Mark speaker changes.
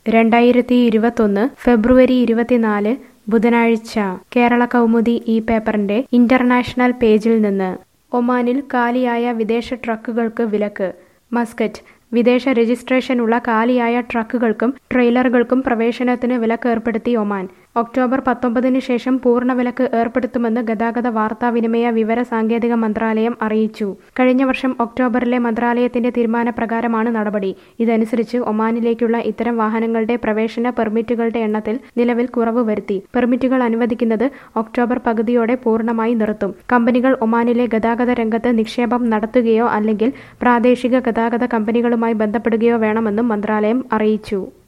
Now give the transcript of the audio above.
Speaker 1: രണ്ടായിരത്തി ഇരുപത്തൊന്ന് ഫെബ്രുവരി ഇരുപത്തിനാല് ബുധനാഴ്ച കേരള കൗമുദി ഈ പേപ്പറിന്റെ ഇന്റർനാഷണൽ പേജിൽ നിന്ന് ഒമാനിൽ കാലിയായ വിദേശ ട്രക്കുകൾക്ക് വിലക്ക് മസ്കറ്റ് വിദേശ രജിസ്ട്രേഷനുള്ള കാലിയായ ട്രക്കുകൾക്കും ട്രെയിലറുകൾക്കും പ്രവേശനത്തിന് വിലക്ക് ഏർപ്പെടുത്തി ഒമാൻ ഒക്ടോബർ പത്തൊമ്പതിന് ശേഷം പൂർണ്ണ വിലക്ക് ഏർപ്പെടുത്തുമെന്ന് ഗതാഗത വാർത്താവിനിമയ വിവര സാങ്കേതിക മന്ത്രാലയം അറിയിച്ചു കഴിഞ്ഞ വർഷം ഒക്ടോബറിലെ മന്ത്രാലയത്തിന്റെ തീരുമാനപ്രകാരമാണ് നടപടി ഇതനുസരിച്ച് ഒമാനിലേക്കുള്ള ഇത്തരം വാഹനങ്ങളുടെ പ്രവേശന പെർമിറ്റുകളുടെ എണ്ണത്തിൽ നിലവിൽ കുറവ് വരുത്തി പെർമിറ്റുകൾ അനുവദിക്കുന്നത് ഒക്ടോബർ പകുതിയോടെ പൂർണ്ണമായി നിർത്തും കമ്പനികൾ ഒമാനിലെ ഗതാഗത രംഗത്ത് നിക്ഷേപം നടത്തുകയോ അല്ലെങ്കിൽ പ്രാദേശിക ഗതാഗത കമ്പനികളുമായി ബന്ധപ്പെടുകയോ വേണമെന്നും മന്ത്രാലയം അറിയിച്ചു